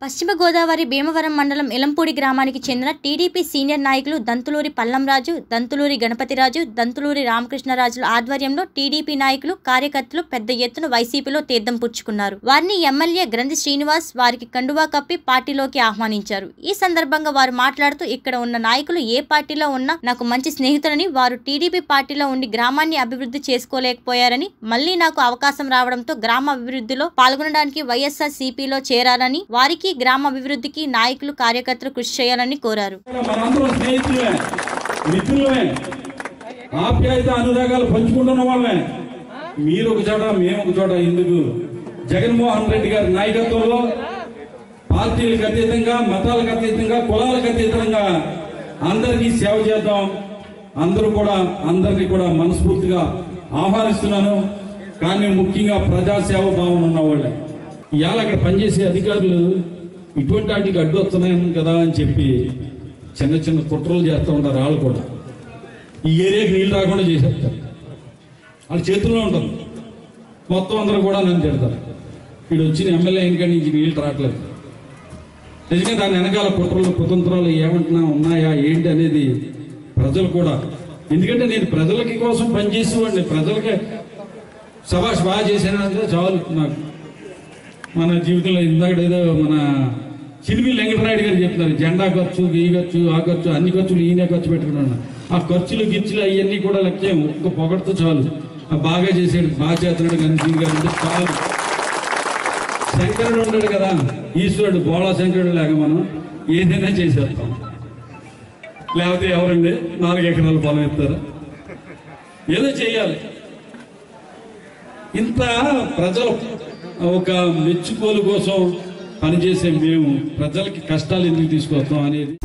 పశ్చిమ గోదావరి భీమవరం మండలం ఎలంపూడి గ్రామానికి చెందిన టీడీపీ సీనియర్ నాయకులు దంతులూరి పల్లంరాజు దంతులూరి గణపతిరాజు దంతులూరి రామకృష్ణరాజుల ఆధ్వర్యంలో టీడీపీ నాయకులు కార్యకర్తలు పెద్ద ఎత్తున వైసీపీలో తీర్థం పుచ్చుకున్నారు వారిని ఎమ్మెల్యే గ్రంథి శ్రీనివాస్ వారికి కండువా కప్పి పార్టీలోకి ఆహ్వానించారు ఈ సందర్భంగా వారు మాట్లాడుతూ ఇక్కడ ఉన్న నాయకులు ఏ పార్టీలో ఉన్నా నాకు మంచి స్నేహితులని వారు టీడీపీ పార్టీలో ఉండి గ్రామాన్ని అభివృద్ధి చేసుకోలేకపోయారని మళ్లీ నాకు అవకాశం రావడంతో గ్రామ అభివృద్ధిలో పాల్గొనడానికి వైఎస్ఆర్ సిపిలో చేరాలని వారికి గ్రామ అభివృద్ధికి నాయకులు కార్యకర్తలు కృషి చేయాలని కోరారు మనందరం స్నేహితులే మిత్రులమే ఆప్యాయత అనురాగాలు పంచుకుంటున్న వాళ్ళమే మీరు ఒక చోట మేము ఒక చోట ఎందుకు జగన్మోహన్ రెడ్డి గారి నాయకత్వంలో పార్టీలకు అతీతంగా మతాలకు అతీతంగా కులాలకు అతీతంగా అందరికీ సేవ చేద్దాం అందరూ కూడా అందరినీ కూడా మనస్ఫూర్తిగా ఆహ్వానిస్తున్నాను కానీ ముఖ్యంగా ప్రజాసేవ భావన ఉన్న వాళ్ళే ఇవాళ అక్కడ పనిచేసే అధికారులు ఇటువంటి వాటికి అడ్డు వస్తున్నాయి కదా అని చెప్పి చిన్న చిన్న కుట్రలు చేస్తూ ఉంటారు వాళ్ళు కూడా ఈ ఏరియాకి నీళ్ళు రాకుండా చేసేస్తారు వాళ్ళ చేతుల్లో ఉంటుంది మొత్తం అందరూ కూడా నన్ను తిడతారు వీడు వచ్చిన ఎమ్మెల్యే ఇంకా నుంచి నీళ్ళు రావట్లేదు నిజంగా దాని వెనకాల కుట్రలు కుతంత్రాలు ఏమంటున్నా ఉన్నాయా ఏంటి అనేది ప్రజలు కూడా ఎందుకంటే నేను ప్రజలకి కోసం పనిచేసేవాడిని ప్రజలకి సభాష్ బాగా చేశానంటే చాలు నాకు మన జీవితంలో ఇందాక ఏదో మన చిలిమి వెంకటరాయుడు గారు చెప్తున్నారు జెండా ఖర్చు ఈ ఖర్చు ఆ ఖర్చు అన్ని ఖర్చులు ఈయన ఖర్చు పెట్టుకున్నాను ఆ ఖర్చులు గిచ్చులు అవన్నీ కూడా లక్ష్యం ఒక్క పొగడుతో చాలు ఆ బాగా చేసాడు బాగా చేస్తున్నాడు గణేష్ గారు అంటే చాలు శంకరుడు ఉన్నాడు కదా ఈశ్వరుడు బోళా శంకరుడు లేక మనం ఏదైనా చేసేస్తాం లేకపోతే ఎవరండి నాలుగు ఎకరాలు పొలం ఇస్తారు ఏదో చేయాలి ఇంత ప్రజలు ఒక మెచ్చుకోలు కోసం పనిచేసే మేము ప్రజలకి కష్టాలు ఎందుకు తీసుకొస్తాం అనేది